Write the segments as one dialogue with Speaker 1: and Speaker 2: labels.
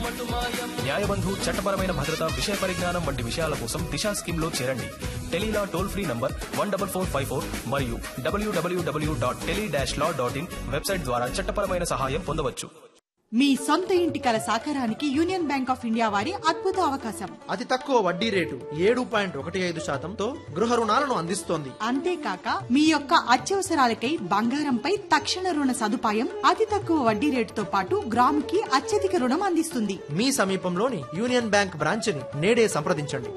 Speaker 1: న్యాయబంధు చట్టపరమైన భద్రత విషయ పరిజ్ఞానం వంటి విషయాల కోసం దిశా స్కీమ్ లో చేరండి telelaw toll free number one double four five four మరియు WWW dot tele dash law dot in website ద్వారా చట్టపరమైన సహాయం పొందవచ్చు
Speaker 2: మీ సొంత ఇంటి కల సాకారానికి యూనియన్ బ్యాంక్ ఆఫ్ ఇండియా వారి అద్భుత అవకాశం
Speaker 3: అతి తక్కువ వడ్డీ రేటు ఏడు పాయింట్ ఒకటి ఐదు శాతంతో గృహ రుణాలను అందిస్తోంది
Speaker 2: అంతేకాక మీ యొక్క అత్యవసరాలకై బంగారంపై తక్షణ రుణ సదుపాయం అతి తక్కువ వడ్డీ రేటుతో పాటు గ్రాముకి అత్యధిక రుణం అందిస్తుంది
Speaker 3: మీ సమీపంలోని యూనియన్ బ్యాంక్ బ్రాంచ్ని నేడే సంప్రదించండి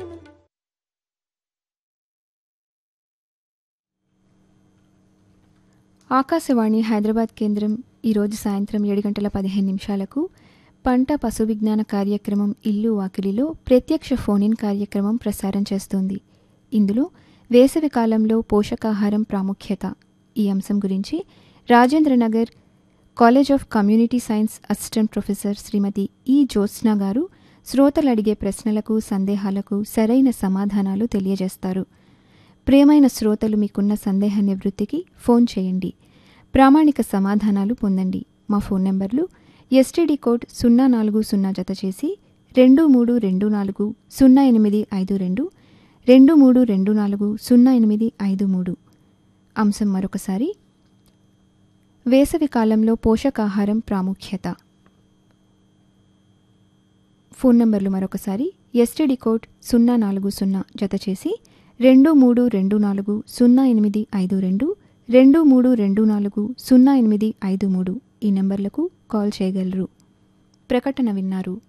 Speaker 4: ఆకాశవాణి హైదరాబాద్ కేంద్రం ఈరోజు సాయంత్రం ఏడు గంటల పదిహేను నిమిషాలకు పంట పశు విజ్ఞాన కార్యక్రమం ఇల్లు వాకిలిలో ప్రత్యక్ష ఫోన్ ఇన్ కార్యక్రమం ప్రసారం చేస్తోంది ఇందులో వేసవి కాలంలో పోషకాహారం ప్రాముఖ్యత ఈ అంశం గురించి Rajendranagar college of community science assistant professor Shrimati E Jyotsna గారు శ్రోతలు అడిగే ప్రశ్నలకు సందేహాలకు సరైన సమాధానాలు తెలియజేస్తారు ప్రియమైన శ్రోతలు మీకున్న సందేహ నివృత్తికి ఫోన్ చేయండి ప్రామాణిక సమాధానాలు పొందండి మా ఫోన్ నెంబర్లు ఎస్టీడీ కోడ్ సున్నా నాలుగు సున్నా జత చేసి రెండు మూడు రెండు నాలుగు సున్నా ఎనిమిది ఐదు రెండు రెండు మూడు రెండు నాలుగు సున్నా ఎనిమిది ఐదు మూడు అంశం మరొకసారి వేసవి కాలంలో పోషకాహారం ప్రాముఖ్యత ఫోన్ నంబర్లు మరొకసారి ఎస్టీడీ కోడ్ సున్నా నాలుగు సున్నా జత చేసి రెండు మూడు రెండు నాలుగు సున్నా ఎనిమిది ఐదు రెండు రెండు మూడు రెండు నాలుగు సున్నా ఎనిమిది ఐదు మూడు ఈ నెంబర్లకు కాల్ చేయగలరు ప్రకటన విన్నారు